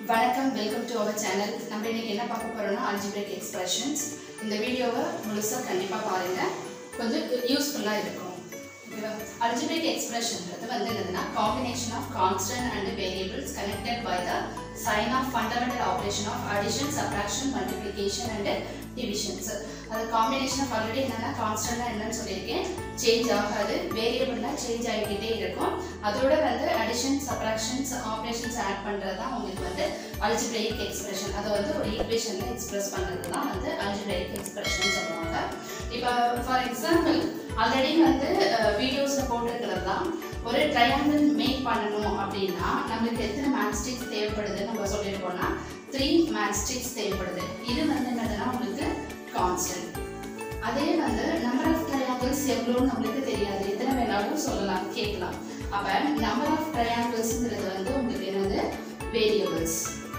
வணக்கம் welcome to our channel நம்ம இன்னைக்கு என்ன பார்க்க போறோம்னா அல்ஜிபிரிக் எக்ஸ்பிரஷன்ஸ் இந்த வீடியோவை முழுசா கண்டிப்பா பாருங்க கொஞ்சம் யூஸ்ஃபுல்லா இருக்கும் அல்ஜிபிரிக் எக்ஸ்பிரஷன்றது வந்து என்னதுன்னா combination of constant and variables connected by the sign of fundamental operation of addition subtraction multiplication and divisions அது காம்பினேஷன் ஆஃப் ஆல்ரெடி என்னன்னா கான்ஸ்டன்ட்னா என்னன்னு சொல்லியிருக்கேன் சேஞ்ச் ஆகாது வேரியபிள்னா சேஞ்ச் ஆகிக்கிட்டே இருக்கும் அதோட வந்து அடிஷன் சப்ராக்ஷன்ஸ் ஆப்ரேஷன்ஸ் ஆட் பண்ணுறது தான் உங்களுக்கு வந்து அல்ஜிபிரைக் எக்ஸ்பிரஷன் அதை வந்து ஒரு ஈக்குவேஷனில் எக்ஸ்பிரஸ் பண்ணுறது தான் வந்து அல்ஜிபிரைக் எக்ஸ்பிரஷன் சொல்லுவாங்க இப்போ ஃபார் எக்ஸாம்பிள் ஆல்ரெடி வந்து வீடியோஸில் போட்டிருக்கிறது தான் ஒரு ட்ரையாங்கிள் மேக் பண்ணணும் அப்படின்னா நம்மளுக்கு எத்தனை மேட்ச்ஸ்டிக்ஸ் தேவைப்படுது நம்ம சொல்லியிருக்கோம்னா த்ரீ மேட்ச்ஸ்டிக்ஸ் தேவைப்படுது இது வந்து என்னதுன்னா உங்களுக்கு கான்ஸ்டன்ட் அதே வந்து நம்பர் ஆஃப் ட்ரையாங்கிள்ஸ் எவ்வளோன்னு நம்மளுக்கு தெரியாது எத்தனை வேணாலும் சொல்லலாம் கேட்கலாம் அப்போ நம்பர் ஆஃப் ட்ரையாங்கிள்ஸ்ங்கிறது வந்து உங்களுக்கு என்னது வேரியபிள்ஸ்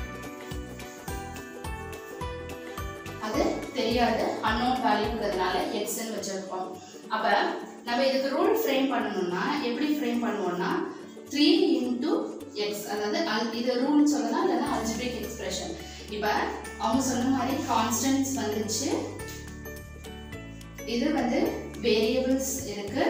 அது தெரியாது அன்னோன் வேல்யூங்கிறதுனால எக்ஸ்ன்னு வச்சிருக்கோம் அப்போ நம்ம இதுக்கு ரூல் ஃப்ரேம் பண்ணணும்னா எப்படி ஃப்ரேம் பண்ணுவோம்னா த்ரீ இன்டூ எக்ஸ் அதாவது அல்- இது ரூல் சொல்லலாம் இல்லைன்னா அல்ஜிபிரிக் எக்ஸ்பிரஷன் இப்போ அவங்க சொன்ன மாதிரி கான்ஸ்டன்ட்ஸ் வந்துச்சு இது வந்து வேரியபிள்ஸ் இருக்கு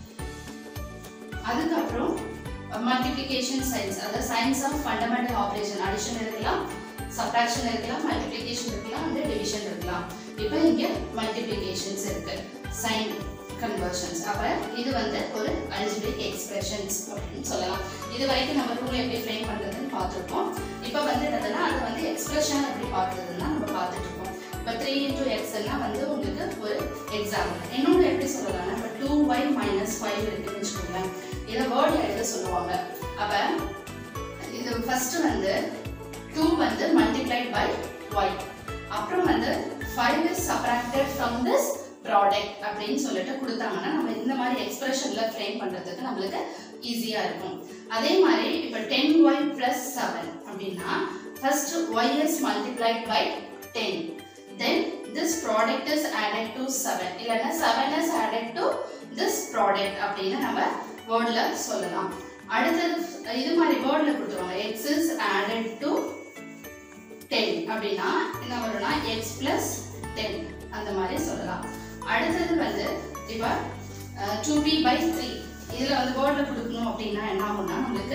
அதுக்கப்புறம் மல்டிப்ளிகேஷன் சைன்ஸ் அதாவது signs of fundamental operation addition இருக்கலாம் சப்ராக்ஷன் இருக்கலாம் மல்டிப்ளிகேஷன் இருக்கலாம் அந்த டிவிஷன் இருக்கலாம் இப்போ இங்கே மல்டிப்ளிகேஷன்ஸ் இருக்கு சைன் கன்வர்ஷன்ஸ் அப்போ இது வந்து ஒரு அல்ஜிபிரிக் எக்ஸ்பிரஷன்ஸ் அப்படின்னு சொல்லலாம் இது வரைக்கும் நம்ம ரூல் எப்படி ஃப்ரேம் பண்ணுறதுன்னு பார்த்துருக்கோம் இப்போ வந்து என்னதுன்னா அது வந்து எக்ஸ்பிரஷன் எப்படி பார்க்குறதுன்னு நம்ம பார்த்துட்டு இருக்கோம் இப்போ த்ரீ இன்டூ எக்ஸ்னா வந்து உங்களுக்கு ஒரு எக்ஸாம்பிள் இன்னொன்று எப்படி சொல்லலாம்னா இப்போ டூ ஒய் மைனஸ் ஃபைவ் இருக்குன்னு வச்சுக்கோங்களேன் இதை வேர்டில் எழுத சொல்லுவாங்க அப்போ இது ஃபர்ஸ்ட் வந்து டூ வந்து மல்டிப்ளைட் பை ஒய் அப்புறம் வந்து five is subtracted from this product அப்படின்னு சொல்லிட்டு கொடுத்தாங்கன்னா நம்ம இந்த மாதிரி எக்ஸ்பிரஷனில் ஃப்ரேம் பண்ணுறதுக்கு நம்மளுக்கு ஈஸியாக இருக்கும் அதே மாதிரி இப்போ டென் ஒய் ப்ளஸ் செவன் அப்படின்னா first Y is multiplied by ten then this product is added to seven இல்லைன்னா seven is added to this product அப்படின்னு நம்ம வேர்டில் சொல்லலாம் அடுத்தது இது மாதிரி வேர்டில் கொடுத்துருவாங்க X is added to ten அப்படின்னா என்ன வரும்னா எக்ஸ் ப்ளஸ் டென் அந்த மாதிரி சொல்லலாம் அடுத்தது வந்து இப்போ டூ பி பை த்ரீ இதில் வந்து வேர்டில் கொடுக்கணும் அப்படின்னா என்ன ஆகும்னா நம்மளுக்கு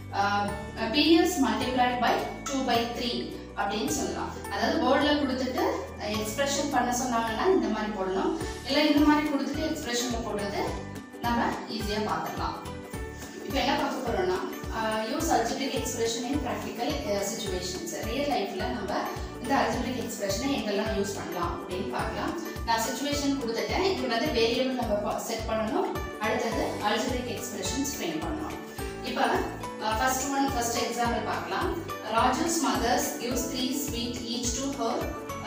BS multiplied by two by three அப்படின்னு சொல்லலாம் அதாவது வேர்டில் கொடுத்துட்டு எக்ஸ்பிரஷன் பண்ண சொன்னாங்கன்னா இந்த மாதிரி போடணும் இல்லை இந்த மாதிரி கொடுத்துட்டு எக்ஸ்பிரஷனில் போடுறது நம்ம ஈஸியாக பார்த்துக்கலாம் இப்போ என்ன பார்க்க போறோம்னா use algebraic expression in practical situations real லைஃப்பில் நம்ம இந்த அல்ஜிபிரிக் எக்ஸ்பிரஷனை எங்கெல்லாம் யூஸ் பண்ணலாம் அப்படின்னு பார்க்கலாம் நான் சுச்சுவேஷன் கொடுத்துட்டேன் இது வந்து வேரியபிள் நம்ம செட் பண்ணணும் அடுத்தது அல்ஜிபிரிக் எக்ஸ்பிரஷன்ஸ் ஃப்ரேம் பண்ணணும் இப்போ ஃபர்ஸ்ட் ஒன் ஃபர்ஸ்ட் எக்ஸாம்பிள் பார்க்கலாம் Raju's mother's gives three sweet each to her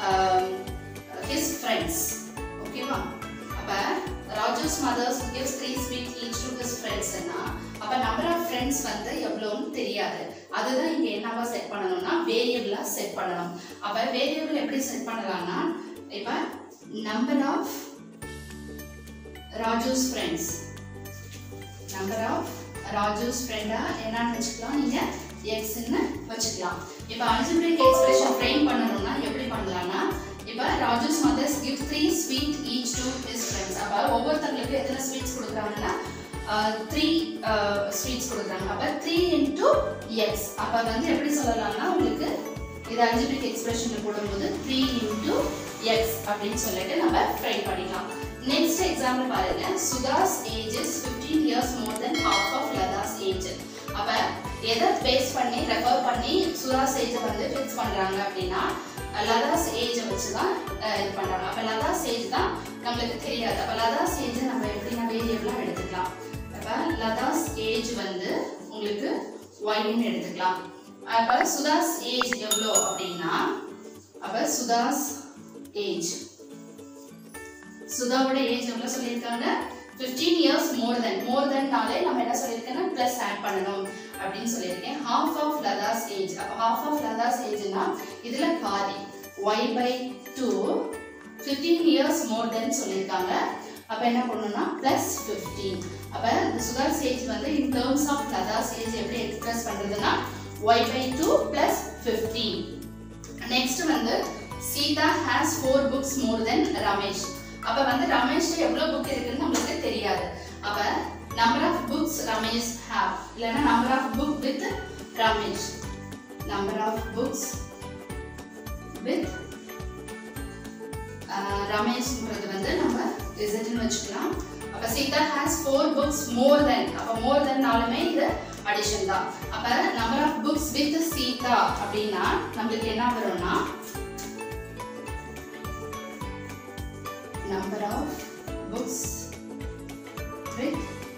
his friends ஓகேவா அப்போ Raju's mother's gives three sweet each to his ஃப்ரெண்ட்ஸ்னா அப்போ நம்பர் ஆஃப் ஃப்ரெண்ட்ஸ் வந்து எவ்வளோன்னு தெரியாது அதுதான் இங்கே என்னவா செட் பண்ணணும்னா வேரியபிளாக செட் பண்ணணும் அப்போ வேரியபிள் எப்படி செட் பண்ணலாம்னா இப்போ number of Raju's friends number of Raju's ஃப்ரெண்டா என்னன்னு வச்சுக்கலாம் நீங்க எக்ஸ்ன்னு வச்சுக்கலாம் இப்போ அல்ஜிபிரிக் எக்ஸ்பிரஷன் ஃப்ரேம் பண்ணணும்னா எப்படி பண்ணலாம்னா இப்போ Raju's mother's give three sweet each to his friends அப்போ ஒவ்வொருத்தங்களுக்கு எத்தனை ஸ்வீட்ஸ் கொடுக்குறாங்கன்னா த்ரீ ஸ்வீட்ஸ் கொடுக்குறாங்க அப்போ த்ரீ இன்டூ எக்ஸ் அப்போ வந்து எப்படி சொல்லலாம்னா உங்களுக்கு இது அல்ஜிபிரிக் எக்ஸ்பிரஷனில் போடும்போது த்ரீ இன்டூ எக்ஸ் அப்படின்னு சொல்லிட்டு நம்ம ஃப்ரேம் பண்ணிக்கலாம் நெக்ஸ்ட் எக்ஸாம்பிள் பாருங்க Sudha's age is fifteen years more than half of Latha's age அப்ப எதை பேஸ் பண்ணி ரெஃபர் பண்ணி சுதாஸ் ஏஜை வந்து ஃபிக்ஸ் பண்றாங்க அப்படின்னா லதாஸ் ஏஜை வச்சு தான் அஹ், இது பண்றாங்க அப்ப லதாஸ் ஏஜ் தான் நம்மளுக்கு தெரியாது அப்ப லதாஸ் ஏஜ் நம்ம எப்படின்னா வேரியபிளா எடுத்துக்கலாம் அப்ப லதாஸ் ஏஜ் வந்து உங்களுக்கு ஒய்ன்னு எடுத்துக்கலாம் அப்ப சுதாஸ் ஏஜ் எவ்வளோ அப்படின்னா அப்ப சுதாஸ் ஏஜ் சுதாவோட ஏஜ் எவ்வளோ சொல்லியிருக்காங்க ஃபிஃப்டீன் இயர்ஸ் மோர் தென் மோர் தென்னாலே நம்ம என்ன சொல்லியிருக்கேன்னா ப்ளஸ் ஆட் பண்ணணும் அப்படின்னு சொல்லியிருக்கேன் ஹாஃப் ஆஃப் லதாஸ் ஏஜ் அப்போ ஹாஃப் ஆஃப் லதாஸ் ஏஜ்னா இதில் பாதி y by two fifteen years more than சொல்லியிருக்காங்க அப்போ என்ன பண்ணணும்னா ப்ளஸ் ஃபிஃப்டீன் அப்போ இந்த சுதாஸ் ஏஜ் வந்து in terms of Latha's age எப்படி எக்ஸ்பிரஸ் பண்ணுறதுன்னா y by two plus fifteen next வந்து Sita has four books more than Ramesh அப்ப வந்து ரமேஷ் எவ்வளவு புக் இருக்குன்னு நம்மளுக்கு தெரியாது அப்ப number of books Ramesh have இல்லைன்னா number of book with Ramesh number of books with ரமேஷ்ங்கிறது வந்து நம்ம ரிசல்ட்னு வச்சுக்கலாம் அப்ப Sita has four books more than அப்ப மோர் தென்னாலுமே இது அடிஷன் தான் அப்ப number of books with Sita அப்படின்னா நம்மளுக்கு என்ன வரும்னா number of books with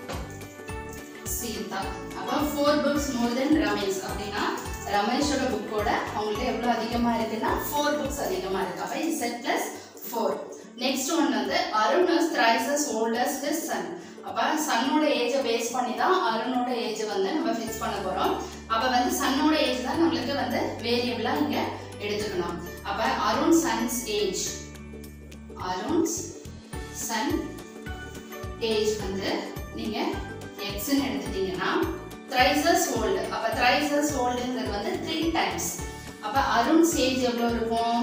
Sita அப்போ four books more than Ramesh அப்படின்னா ரமேஷோட புக்கோட அவங்கள்ட்ட எவ்வளோ அதிகமாக இருக்குன்னா ஃபோர் புக்ஸ் அதிகமாக இருக்கு அப்போ z plus four next one வந்து Arun is thrice as old as his son அப்போ சன்னோட ஏஜை பேஸ் பண்ணி தான் அருணோட ஏஜ் வந்து நம்ம ஃபிக்ஸ் பண்ண போகிறோம் அப்போ வந்து சன்னோட ஏஜ் தான் நம்மளுக்கு வந்து வேரியபிளாக இங்கே எடுத்துக்கணும் அப்போ Arun son's age Arun's son age வந்து நீங்கள் எக்ஸ்ன்னு எடுத்துட்டீங்கன்னா த்ரைசஸ் ஓல்டு அப்போ த்ரைசஸ் ஓல்டுங்கிறது வந்து த்ரீ டைம்ஸ் அப்போ அருண் ஏஜ் எவ்வளோ இருக்கும்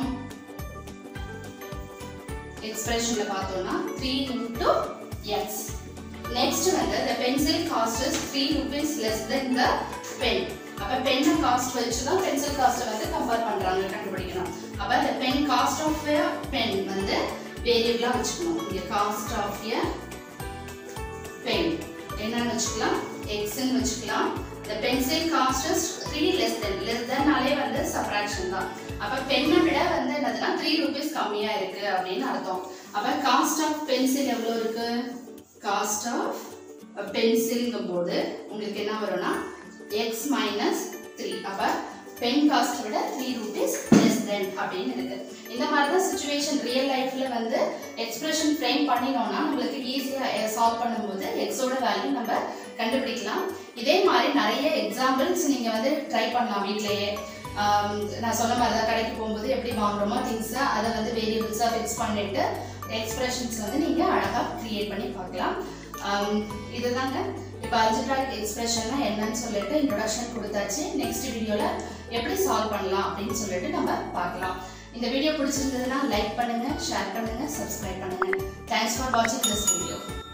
எக்ஸ்பிரஷனில் பார்த்தோம்னா த்ரீ இன்ட்டு எக்ஸ் நெக்ஸ்ட் வந்து the pencil cost is three rupees less than the pen அப்போ பென்னை காஸ்ட் வச்சு தான் பென்சில் காஸ்ட்டை வந்து கம்பேர் பண்ணுறாங்க கண்டுபிடிக்கணும் அப்போ the pen cost of a pen வந்து வேரியபிளாக வச்சுக்கணும் இங்கே காஸ்ட் ஆஃப் எ பென் என்னன்னு வச்சுக்கலாம் எக்ஸ்ன்னு வச்சுக்கலாம் the pencil cost is three less than less தென்னாலே வந்து சப்ராக்ஷன் தான் அப்போ பெண்ணை விட வந்து என்னதுன்னா த்ரீ ருபீஸ் கம்மியாக இருக்கு அப்படின்னு அர்த்தம் அப்போ காஸ்ட் ஆஃப் பென்சில் எவ்வளோ இருக்கு காஸ்ட் ஆஃப் பென்சில்ங்கும் போது உங்களுக்கு என்ன வரும்னா எக்ஸ் மைனஸ் த்ரீ அப்போ பென் காஸ்ட் விட த்ரீ ருபீஸ் லெஸ் தென் அப்படின்னு இருக்கு இந்த மாதிரி தான் சுச்சுவேஷன் ரியல் லைஃப்ல வந்து எக்ஸ்பிரஷன் ஃப்ரேம் பண்ணினோம்னா நம்மளுக்கு ஈஸியாக சால்வ் பண்ணும்போது எக்ஸோட வேல்யூ நம்ம கண்டுபிடிக்கலாம் இதே மாதிரி நிறைய எக்ஸாம்பிள்ஸ் நீங்கள் வந்து ட்ரை பண்ணலாம் வீட்டிலேயே ஆம், நான் சொன்ன மாதிரி தான் கடைக்கு போகும்போது எப்படி வாங்குறோமோ திங்ஸை அதை வந்து வேரியபிள்ஸாக ஃபிக்ஸ் பண்ணிட்டு எக்ஸ்பிரஷன்ஸ் வந்து நீங்கள் அழகாக க்ரியேட் பண்ணி பார்க்கலாம் ஆம், இதுதாங்க இப்போ அல்ஜிப்ராக் எக்ஸ்பிரஷன்னா என்னன்னு சொல்லிட்டு இன்ட்ரொடக்ஷன் கொடுத்தாச்சு நெக்ஸ்ட் வீடியோவில் எப்படி சால்வ் பண்ணலாம் அப்படின்னு சொல்லிட்டு நம்ம பார்க்கலாம் இந்த வீடியோ பிடிச்சிருந்ததுன்னா லைக் பண்ணுங்க ஷேர் பண்ணுங்க சப்ஸ்கிரைப் பண்ணுங்க தேங்க்ஸ் ஃபார் வாட்சிங் திஸ் வீடியோ